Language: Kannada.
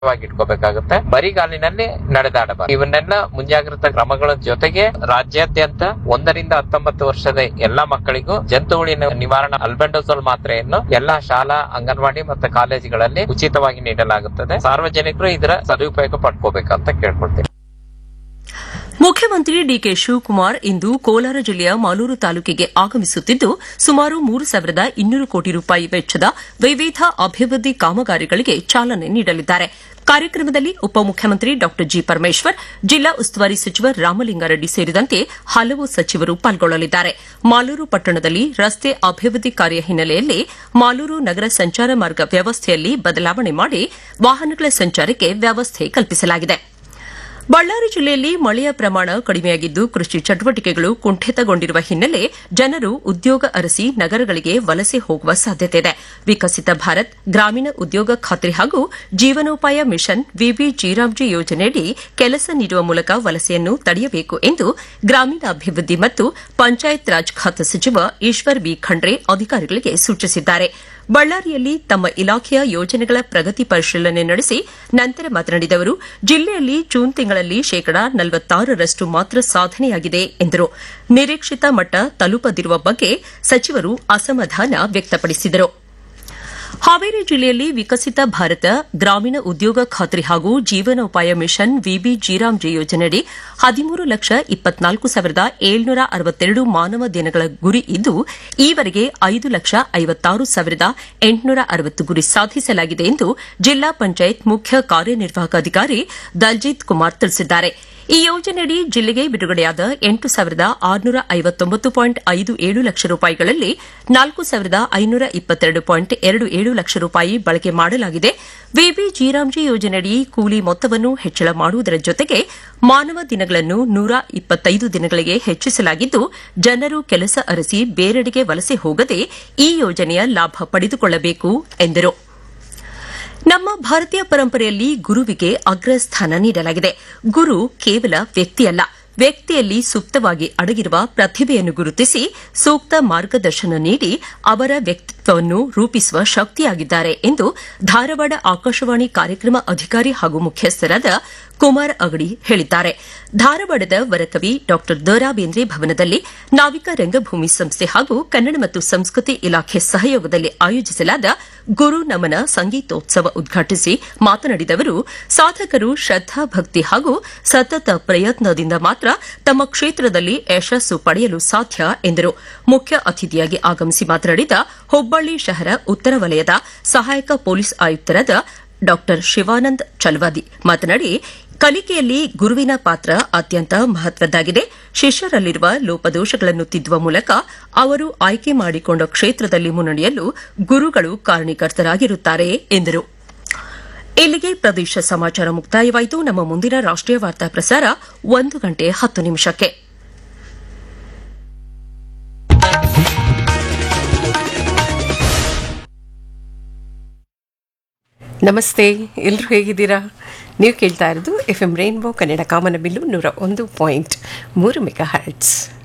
ಇಟ್ಕೋಬೇಕಾಗುತ್ತೆ ಬರಿಗಾಲಿನಲ್ಲಿ ನಡೆದಾಡಬಾರದು ಇವನ್ನೆಲ್ಲ ಮುಂಜಾಗ್ರತಾ ಕ್ರಮಗಳ ಜೊತೆಗೆ ರಾಜ್ಯಾದ್ಯಂತ ಒಂದರಿಂದ ಹತ್ತೊಂಬತ್ತು ವರ್ಷದ ಎಲ್ಲಾ ಮಕ್ಕಳಿಗೂ ಜಂತು ಹುಳಿನ ನಿವಾರಣಾ ಅಲ್ಬೆಂಡೋಸೋಲ್ ಮಾತ್ರೆಯನ್ನು ಎಲ್ಲಾ ಶಾಲಾ ಅಂಗನವಾಡಿ ಮತ್ತು ಕಾಲೇಜುಗಳಲ್ಲಿ ಉಚಿತವಾಗಿ ನೀಡಲಾಗುತ್ತದೆ ಸಾರ್ವಜನಿಕರು ಇದರ ಸದುಪಯೋಗ ಪಡ್ಕೋಬೇಕಂತ ಕೇಳ್ಕೊಳ್ತೀನಿ ಮುಖ್ಯಮಂತ್ರಿ ಡಿಕೆ ಶಿವಕುಮಾರ್ ಇಂದು ಕೋಲಾರ ಜಿಲ್ಲೆಯ ಮಾಲೂರು ತಾಲೂಕಿಗೆ ಆಗಮಿಸುತ್ತಿದ್ದು ಸುಮಾರು ಮೂರು ಸಾವಿರದ ಇನ್ನೂರು ಕೋಟಿ ರೂಪಾಯಿ ವೆಚ್ಚದ ವಿವಿಧ ಅಭಿವೃದ್ಧಿ ಕಾಮಗಾರಿಗಳಿಗೆ ಚಾಲನೆ ನೀಡಲಿದ್ದಾರೆ ಕಾರ್ಯಕ್ರಮದಲ್ಲಿ ಉಪಮುಖ್ಯಮಂತ್ರಿ ಡಾ ಜಿ ಪರಮೇಶ್ವರ್ ಜಿಲ್ಲಾ ಉಸ್ತುವಾರಿ ಸಚಿವ ರಾಮಲಿಂಗಾರೆಡ್ಡಿ ಸೇರಿದಂತೆ ಹಲವು ಸಚಿವರು ಪಾಲ್ಗೊಳ್ಳಲಿದ್ದಾರೆ ಮಾಲೂರು ಪಟ್ಟಣದಲ್ಲಿ ರಸ್ತೆ ಅಭಿವೃದ್ಧಿ ಕಾರ್ಯ ಹಿನ್ನೆಲೆಯಲ್ಲಿ ಮಾಲೂರು ನಗರ ಸಂಚಾರ ಮಾರ್ಗ ವ್ಯವಸ್ಥೆಯಲ್ಲಿ ಬದಲಾವಣೆ ಮಾಡಿ ವಾಹನಗಳ ಸಂಚಾರಕ್ಕೆ ವ್ಯವಸ್ಥೆ ಕಲ್ಪಿಸಲಾಗಿದೆ ಬಳ್ಳಾರಿ ಜಿಲ್ಲೆಯಲ್ಲಿ ಮಳೆಯ ಪ್ರಮಾಣ ಕಡಿಮೆಯಾಗಿದ್ದು ಕೃಷಿ ಚಟುವಟಿಕೆಗಳು ಕುಂಠಿತಗೊಂಡಿರುವ ಹಿನ್ನೆಲೆ ಜನರು ಉದ್ಯೋಗ ಅರಸಿ ನಗರಗಳಿಗೆ ವಲಸೆ ಹೋಗುವ ಸಾಧ್ಯತೆ ಇದೆ ವಿಕಸಿತ ಭಾರತ್ ಗ್ರಾಮೀಣ ಉದ್ಯೋಗ ಖಾತ್ರಿ ಹಾಗೂ ಜೀವನೋಪಾಯ ಮಿಷನ್ ವಿಬಿ ಜೀರಾಮ್ಜಿ ಯೋಜನೆಯಡಿ ಕೆಲಸ ನೀಡುವ ಮೂಲಕ ವಲಸೆಯನ್ನು ತಡೆಯಬೇಕು ಎಂದು ಗ್ರಾಮೀಣಾಭಿವೃದ್ಧಿ ಮತ್ತು ಪಂಚಾಯತ್ ರಾಜ್ ಖಾತೆ ಸಚಿವ ಈಶ್ವರ್ ಬಿ ಖಂಡ್ರೆ ಅಧಿಕಾರಿಗಳಿಗೆ ಸೂಚಿಸಿದ್ದಾರೆ ಬಳ್ಳಾರಿಯಲ್ಲಿ ತಮ್ಮ ಇಲಾಖೆಯ ಯೋಜನೆಗಳ ಪ್ರಗತಿ ಪರಿಶೀಲನೆ ನಡೆಸಿ ನಂತರ ಮಾತನಾಡಿದ ಅವರು ಜಿಲ್ಲೆಯಲ್ಲಿ ಜೂನ್ ತಿಂಗಳಲ್ಲಿ ಶೇಕಡಾ ನಲವತ್ತಾರರಷ್ಟು ಮಾತ್ರ ಸಾಧನೆಯಾಗಿದೆ ಎಂದರು ನಿರೀಕ್ಷಿತ ಮಟ್ಟ ತಲುಪದಿರುವ ಬಗ್ಗೆ ಸಚಿವರು ಅಸಮಾಧಾನ ವ್ಯಕ್ತಪಡಿಸಿದರು ಹಾವೇರಿ ಜಿಲ್ಲೆಯಲ್ಲಿ ವಿಕಸಿತ ಭಾರತ ಗ್ರಾಮೀಣ ಉದ್ಯೋಗ ಖಾತ್ರಿ ಹಾಗೂ ಜೀವನೋಪಾಯ ಮಿಷನ್ ವಿಬಿ ಜೀರಾಮ್ಜಿ ಯೋಜನೆಯಡಿ ಹದಿಮೂರು ಲಕ್ಷ ಇಪ್ಪತ್ನಾಲ್ಕು ಸಾವಿರದ ಏಳ್ನೂರ ಅರವತ್ತೆರಡು ಮಾನವ ದಿನಗಳ ಗುರಿ ಇದ್ದು ಈವರೆಗೆ ಐದು ಲಕ್ಷ ಐವತ್ತಾರು ಸಾವಿರದ ಎಂಟುನೂರ ಅರವತ್ತು ಗುರಿ ಸಾಧಿಸಲಾಗಿದೆ ಎಂದು ಜಿಲ್ಲಾ ಪಂಚಾಯತ್ ಮುಖ್ಯ ಕಾರ್ಯನಿರ್ವಾಹಕ ಅಧಿಕಾರಿ ದಲ್ಜಿತ್ ಕುಮಾರ್ ತಿಳಿಸಿದ್ದಾರೆ ಈ ಯೋಜನೆಯಡಿ ಜಿಲ್ಲೆಗೆ ಬಿಡುಗಡೆಯಾದ ಎಂಟು ಸಾವಿರದ ಆರುನೂರ ಐವತ್ತೊಂಬತ್ತು ಪಾಯಿಂಟ್ ಐದು ಏಳು ಲಕ್ಷ ರೂಪಾಯಿಗಳಲ್ಲಿ ನಾಲ್ಕು ಸಾವಿರದ ಐನೂರ ಇಪ್ಪತ್ತೆರಡು ಪಾಯಿಂಟ್ ಎರಡು ಏಳು ಲಕ್ಷ ರೂಪಾಯಿ ಬಳಕೆ ಮಾಡಲಾಗಿದೆ ವಿಬಿ ಜೀರಾಮ್ಜಿ ಯೋಜನೆಯಡಿ ಕೂಲಿ ಮೊತ್ತವನ್ನು ಹೆಚ್ಚಳ ಮಾಡುವುದರ ಜೊತೆಗೆ ಮಾನವ ದಿನಗಳನ್ನು ನೂರ ಇಪ್ಪತ್ತೈದು ದಿನಗಳಿಗೆ ಹೆಚ್ಚಿಸಲಾಗಿದ್ದು ಜನರು ಕೆಲಸ ಅರಸಿ ಬೇರೆಡೆಗೆ ವಲಸೆ ಹೋಗದೆ ಈ ಯೋಜನೆಯ ಲಾಭ ಪಡೆದುಕೊಳ್ಳಬೇಕು ಎಂದರು ನಮ್ಮ ಭಾರತೀಯ ಪರಂಪರೆಯಲ್ಲಿ ಗುರುವಿಗೆ ಅಗ್ರಸ್ಥಾನ ನೀಡಲಾಗಿದೆ ಗುರು ಕೇವಲ ವ್ಯಕ್ತಿಯಲ್ಲ ವ್ಯಕ್ತಿಯಲ್ಲಿ ಸೂಕ್ತವಾಗಿ ಅಡಗಿರುವ ಪ್ರತಿಭೆಯನ್ನು ಗುರುತಿಸಿ ಸೂಕ್ತ ಮಾರ್ಗದರ್ಶನ ನೀಡಿ ಅವರ ವ್ಯಕ್ತಿತ್ವವನ್ನು ರೂಪಿಸುವ ಶಕ್ತಿಯಾಗಿದ್ದಾರೆ ಎಂದು ಧಾರವಾಡ ಆಕಾಶವಾಣಿ ಕಾರ್ಯಕ್ರಮ ಅಧಿಕಾರಿ ಹಾಗೂ ಮುಖ್ಯಸ್ಥರಾದ ಕುಮಾರ್ ಅಗಡಿ ಹೇಳಿದ್ದಾರೆ ಧಾರವಾಡದ ವರಕವಿ ಡಾ ದರಾ ಬೇಂದ್ರೆ ಭವನದಲ್ಲಿ ನಾವಿಕ ರಂಗಭೂಮಿ ಸಂಸ್ಥೆ ಹಾಗೂ ಕನ್ನಡ ಮತ್ತು ಸಂಸ್ಕೃತಿ ಇಲಾಖೆ ಸಹಯೋಗದಲ್ಲಿ ಆಯೋಜಿಸಲಾದ ಗುರು ನಮನ ಸಂಗೀತೋತ್ಸವ ಉದ್ಘಾಟಿಸಿ ಮಾತನಾಡಿದ ಅವರು ಸಾಧಕರು ಶ್ರದ್ದಾ ಭಕ್ತಿ ಹಾಗೂ ಸತತ ಪ್ರಯತ್ನದಿಂದ ಮಾತ್ರ ತಮ್ಮ ಕ್ಷೇತ್ರದಲ್ಲಿ ಯಶಸ್ಸು ಪಡೆಯಲು ಸಾಧ್ಯ ಎಂದರು ಮುಖ್ಯ ಅತಿಥಿಯಾಗಿ ಆಗಮಿಸಿ ಮಾತನಾಡಿದ ಹುಬ್ಬಳ್ಳಿ ಶಹರ ಉತ್ತರ ವಲಯದ ಸಹಾಯಕ ಪೊಲೀಸ್ ಆಯುಕ್ತರಾದ ಡಾ ಶಿವಾನಂದ್ ಚಲವಾದಿ ಮಾತನಾಡಿ ಕಲಿಕೆಯಲ್ಲಿ ಗುರುವಿನ ಪಾತ್ರ ಅತ್ಯಂತ ಮಹತ್ವದ್ದಾಗಿದೆ ಶಿಷ್ಯರಲ್ಲಿರುವ ಲೋಪದೋಷಗಳನ್ನು ತಿದ್ದುವ ಮೂಲಕ ಅವರು ಆಯ್ಕೆ ಮಾಡಿಕೊಂಡ ಕ್ಷೇತ್ರದಲ್ಲಿ ಮುನ್ನಡೆಯಲು ಗುರುಗಳು ಕಾರಣೀಕರ್ತರಾಗಿರುತ್ತಾರೆ ಎಂದರು ಇಲ್ಲಿಗೆ ಪ್ರದೇಶ ಸಮಾಚಾರ ಮುಕ್ತಾಯವಾಯಿತು ನಮ್ಮ ಮುಂದಿನ ರಾಷ್ಟೀಯ ವಾರ್ತಾ ಪ್ರಸಾರ ಒಂದು ಗಂಟೆ ಹತ್ತು ನಿಮಿಷಕ್ಕೆ ನಮಸ್ತೆ ಎಲ್ಲರೂ ಹೇಗಿದ್ದೀರಾ ನೀವು ಕೇಳ್ತಾ ಇರೋದು ಎಫ್ ಎಂ ರೈನ್ಬೋ ಕನ್ನಡ ಕಾಮನಬಿಲ್ಲು ನೂರ ಒಂದು ಪಾಯಿಂಟ್ ಮೂರು ಮೆಗಾ ಹರ್ಟ್ಸ್